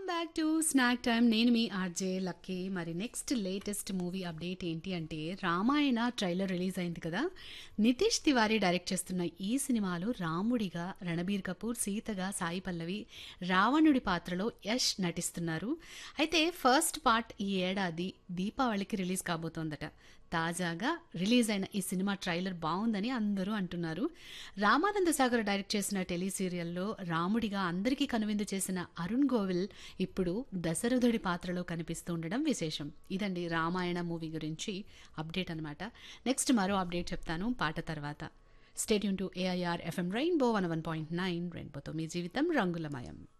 back to snack time నేను మీ RJ Lucky మరి నెక్స్ట్ లేటెస్ట్ మూవీ అప్డేట్ ఏంటి అంటే రామాయణ ట్రైలర్ రిలీజ్ అయింది కదా నితీష్ తివారీ డైరెక్ట్ చేస్తున్న ఈ సినిమాలో రాముడిగా రణబీర్ కపూర్ సీతగా సాయి పల్లవి రావణుడి పాత్రలో యష్ నటిస్తున్నారు అయితే ఫస్ట్ పార్ట్ ఈ ఏడాది దీపావళికి రిలీజ్ కాబోతోందట తాజాగా రిలీజ్ అయిన ఈ సినిమా ట్రైలర్ బాగుందని అందరూ అంటున్నారు రామానంద సాగర్ డైరెక్ట్ చేసిన టెలి సీరియల్లో రాముడిగా అందరికీ కనువిందు చేసిన అరుణ్ గోవిల్ ఇప్పుడు దశరథుడి పాత్రలో కనిపిస్తూ ఉండడం విశేషం ఇదండి రామాయణ మూవీ గురించి అప్డేట్ అనమాట నెక్స్ట్ మరో అప్డేట్ చెప్తాను పాట తర్వాత stay tuned to AIR FM Rainbow one one point nine రెయిన్బోతో మీ జీవితం రంగులమయం